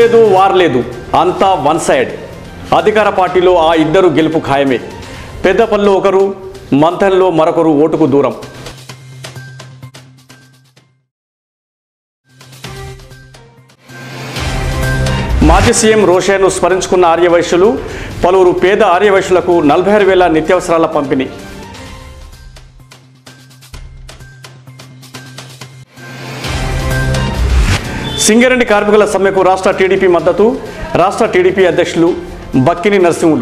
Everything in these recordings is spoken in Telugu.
లేదు వార్ లేదు అంతా వన్ సైడ్ అధికార పార్టీలో ఆ ఇద్దరు గెలుపు ఖాయమే పెద్దపల్లిలో ఒకరు మంథన్లో మరొకరు ఓటుకు దూరం మాజీ సీఎం రోషేను స్మరించుకున్న ఆర్యవైశ్యులు పలువురు పేద ఆర్యవైశ్యులకు నలభై ఆరు వేల నిత్యావసరాల పంపిణీ సింగరేణి కార్మికుల సమ్మెకు రాష్ట్ర టీడీపీ మద్దతు రాష్ట్ర టీడీపీ అధ్యక్షులు బక్కిని నరసింహులు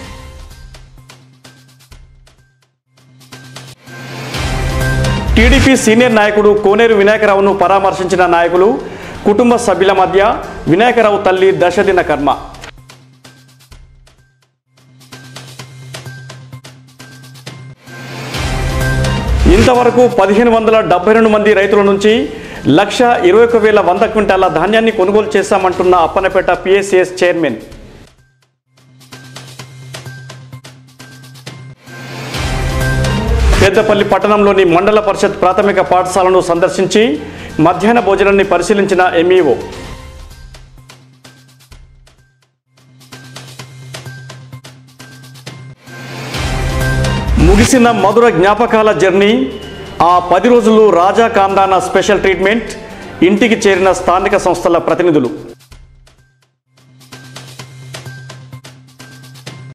టీడీపీ సీనియర్ నాయకుడు కోనేరు వినాయకరావును పరామర్శించిన నాయకులు కుటుంబ సభ్యుల మధ్య వినాయకరావు తల్లి దశదిన కర్మ ఇంతవరకు పదిహేను వందల డెబ్బై రెండు మంది రైతుల నుంచి లక్ష ఇరవై ఒక వేల వంద క్వింటాల ధాన్యాన్ని కొనుగోలు చేశామంటున్న అప్పనపేట పిఎస్సిఎస్ చైర్మన్ పెద్దపల్లి పట్టణంలోని మండల పరిషత్ ప్రాథమిక పాఠశాలను సందర్శించి మధ్యాహ్న భోజనాన్ని పరిశీలించిన ఎంఈఓ ముగిసిన మధుర జ్ఞాపకాల జర్నీ ఆ పది రోజులు రాజా కాందాన స్పెషల్ ట్రీట్మెంట్ ఇంటికి చేరిన స్థానిక సంస్థల ప్రతినిధులు